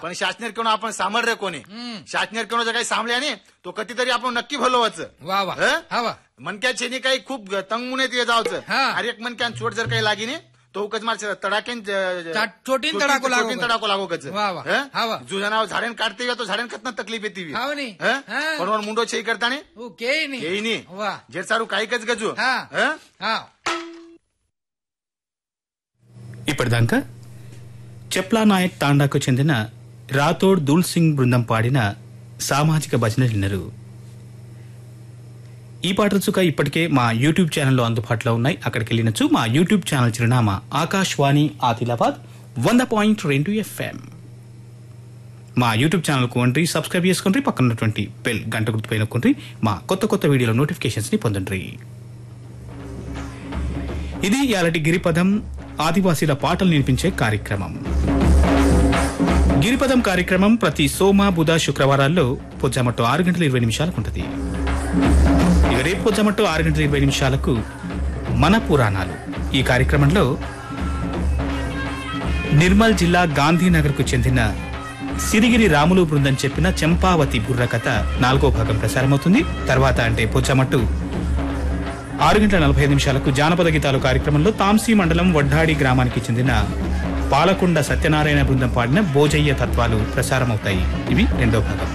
पण शासनेर आपण सामर्थ्य कोणी शासनेर काही सामल्याने तो कधीतरी आपण नक्की भलवायचं वा वा हं? हा वा मनक्याचे काही खूप तंगमुने ते जावचं हा. अरे एक मनक्यान चोट जर काही लागिने तो उकच मारचे तडाक्यान चा- चोटीन तडाको लागो चोटीन गं. तडाको लागो कच वा वा. हा वा. जुजनाव झाडेन काढते तो झाडेन खतना तकलीफ येते हाव नी. हं? हा. पण वर मुंडो छेई करताने ఓకే येई नी वा जेर सारू काही कच गजू हा. हं? ఆ, ఇప్పటిదాకా చెప్లా నాయక్ తాండాకు చెందిన రాథోడ్ దూల్ సింగ్ బృందం పాడిన సామాజిక భజన విన్నరు ఈ పాటల చుక్క ఇప్పటికే మా యూట్యూబ్ ఛానల్లో అందుబాటులో ఉన్నాయి అక్కడికి వెళ్ళినచ్చు మా యూట్యూబ్ ఛానల్ చిరునామా ఆకాశవాణి ఆదిలాబాద్ వంద పాయింట్ రెండు ఎఫ్ఎం మా యూట్యూబ్ ఛానల్ కోండి సబ్స్క్రైబ్ చేసుకోండి పక్కన ఉన్నటువంటి బెల్ గంట గుర్తుపై నొక్కండి మా కొత్త కొత్త వీడియోల నోటిఫికేషన్స్ ని పొందండి ఇది ఇయాలటి గిరిపదం ఆదివాసీల పాటలు వినిపించే కార్యక్రమం గిరిపదం కార్యక్రమం ప్రతి సోమ బుధ శుక్రవారాల్లో పొద్దుమట్టు ఆరు గంటల ఇరవై నిమిషాలకు ఉంటుంది ఇక రేపు పొద్దుమట్టు ఆరు గంటల ఇరవై నిమిషాలకు మన పురాణాలు ఈ కార్యక్రమంలో నిర్మల్ జిల్లా గాంధీనగర్ కు చెందిన సిరిగిరి రాములు బృందం చెప్పిన చంపావతి బుర్ర కథ నాలుగో భాగం ప్రసారమవుతుంది తర్వాత అంటే పొచ్చమట్టు ఆరు గంటల నలభై ఐదు నిమిషాలకు జానపద గీతాలు కార్యక్రమంలో తాంసీ మండలం వడ్డాడి గ్రామానికి చెందిన పాలకొండ సత్యనారాయణ బృందం పాడిన భోజయ్య తత్వాలు ప్రసారమవుతాయి ఇవి రెండో భాగం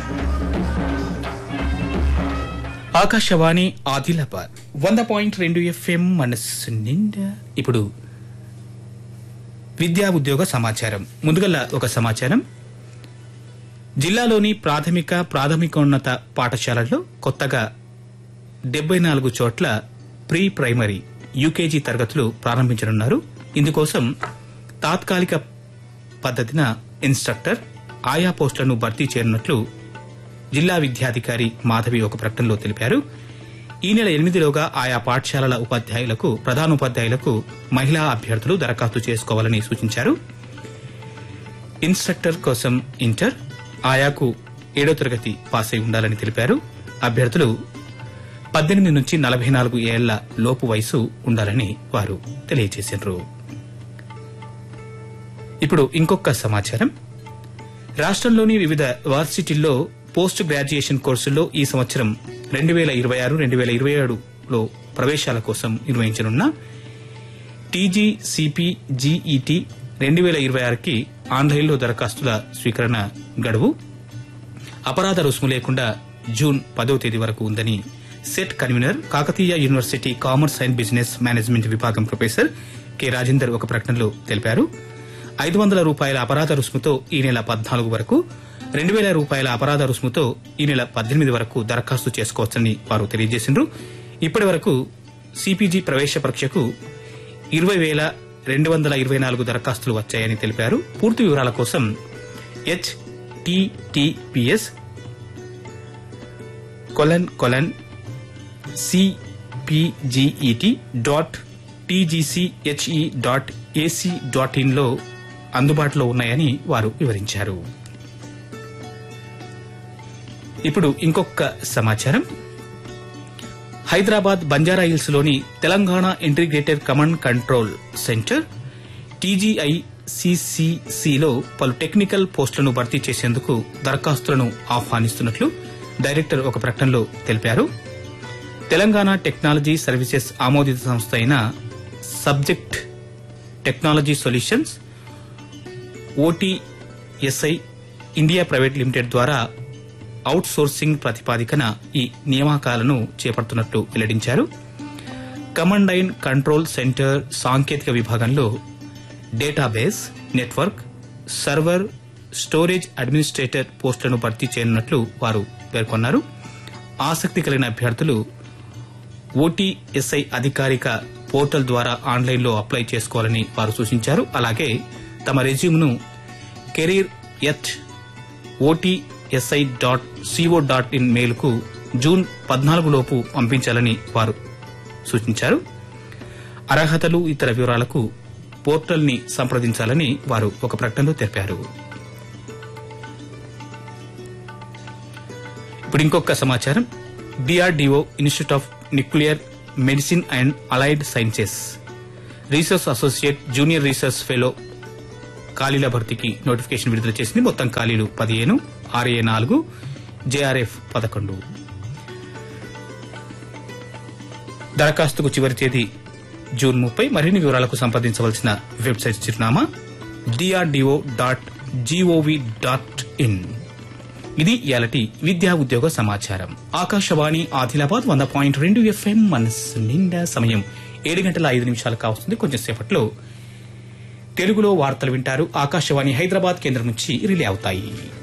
ఆకాశవాణి ఆదిలాబాద్ వంద పాయింట్ రెండు ఎఫ్ఎం మనస్సు నిండా ఇప్పుడు విద్యా ఉద్యోగ సమాచారం ముందుగల ఒక సమాచారం జిల్లాలోని ప్రాథమిక ప్రాథమికోన్నత పాఠశాలల్లో కొత్తగా డెబ్బై నాలుగు చోట్ల ప్రీ ప్రైమరీ యూకేజీ తరగతులు ప్రారంభించనున్నారు ఇందుకోసం తాత్కాలిక పద్ధతిన ఇన్స్ట్రక్టర్ ఆయా పోస్టులను భర్తీ చేయనున్నట్లు జిల్లా విద్యాధికారి మాధవి ఒక ప్రకటనలో తెలిపారు ఈ నెల ఎనిమిదిలోగా ఆయా పాఠశాలల ఉపాధ్యాయులకు ప్రధానోపాధ్యాయులకు మహిళా అభ్యర్థులు దరఖాస్తు చేసుకోవాలని సూచించారు ఇన్స్ట్రక్టర్ కోసం ఇంటర్ ఆయాకు ఏడో తరగతి పాస్ అయి ఉండాలని తెలిపారు అభ్యర్థులు పద్దెనిమిది నుంచి నలభై నాలుగు ఏళ్ల లోపు వయసు ఉండాలని వారు తెలియజేశారు ఇప్పుడు ఇంకొక సమాచారం రాష్ట్రంలోని వివిధ వర్సిటీల్లో పోస్ట్ గ్రాడ్యుయేషన్ కోర్సుల్లో ఈ సంవత్సరం రెండు వేల ఇరవై ఆరు రెండు వేల ఇరవై ఏడులో ప్రవేశాల కోసం నిర్వహించనున్న టీజీ సిపి జీఈటీ రెండు వేల ఇరవై ఆరుకి ఆన్లైన్లో దరఖాస్తుల స్వీకరణ గడువు అపరాధ రుసుము లేకుండా జూన్ పదో తేదీ వరకు ఉందని set convener Kakatiya university commerce and business management విభాగం ప్రొఫెసర్ కె రాజేందర్ ఒక ప్రకటనలో తెలిపారు ఐదు వందల రూపాయల అపరాధ రుసుముతో ఈ నెల పద్నాలుగు వరకు రెండు వేల రూపాయల అపరాధ రుసుముతో ఈ నెల పద్దెనిమిది వరకు దరఖాస్తు చేసుకోవచ్చని వారు తెలియజేసిండ్రు ఇప్పటి వరకు సిపిజి ప్రవేశ పరీక్షకు ఇరవై వేల రెండు వందల ఇరవై నాలుగు దరఖాస్తులు వచ్చాయని తెలిపారు పూర్తి వివరాల కోసం HTTPS colon colon CPGET dot TGCHE dot AC dot ఇన్లో అందుబాటులో ఉన్నాయని వారు వివరించారు ఇప్పుడు ఇంకొక సమాచారం హైదరాబాద్ బంజారా హిల్స్ లోని Telangana integrated command control centre TGI సిసిసిలో పలు టెక్నికల్ పోస్టులను భర్తీ చేసేందుకు దరఖాస్తులను ఆహ్వానిస్తున్నట్లు డైరెక్టర్ ఒక ప్రకటనలో తెలిపారు తెలంగాణ టెక్నాలజీ సర్వీసెస్ ఆమోదిత సంస్థ అయిన subject technology solutions OTSI India private limited ద్వారా అవుట్ సోర్సింగ్ ప్రతిపాదికన ఈ నియామకాలను చేపడుతున్నట్లు వెల్లడించారు కమాండ్ అండ్ కంట్రోల్ సెంటర్ సాంకేతిక విభాగంలో database network server storage administrator పోస్టులను భర్తీ చేయనున్నట్లు వారు పేర్కొన్నారు ఆసక్తి కలిగిన అభ్యర్థులు ఓటీఎస్ఐ అధికారిక పోర్టల్ ద్వారా ఆన్లైన్లో అప్లై చేసుకోవాలని వారు సూచించారు అలాగే తమ రెజ్యూమ్ను career at OTSI dot CO dot in మెయిల్కు జూన్ పద్నాలుగు లోపు పంపించాలని వారు సూచించారు అర్హతలు ఇతర వివరాలకు పోర్టల్ ని సంప్రదించాలని వారు ఒక ప్రకటనలో తెలిపారు ఇప్పుడు ఇంకొక సమాచారం DRDO institute of nuclear medicine and allied sciences research associate junior research fellow ఖాళీల భర్తీకి నోటిఫికేషన్ విడుదల చేసింది మొత్తం ఖాళీలు పదిహేను ఆర్ఏ నాలుగు జేఆర్ఎఫ్ పదకొండు దరఖాస్తుకు చివరి తేదీ జూన్ ముప్పై మరిన్ని వివరాలకు సంప్రదించవలసిన వెబ్సైట్ చిరునామా DRDO dot GOV dot in ఇది ఇయాలటి విద్యా ఉద్యోగ సమాచారం ఆకాశవాణి ఆదిలాబాద్ వంద పాయింట్ రెండు ఎఫ్ఎం మనస్సు నిండా సమయం ఏడు గంటల ఐదు నిమిషాలు కావస్తుంది కొంచెం సేపట్లో తెలుగులో వార్తలు వింటారు ఆకాశవాణి హైదరాబాద్ కేంద్రం నుంచి రిలే అవుతాయి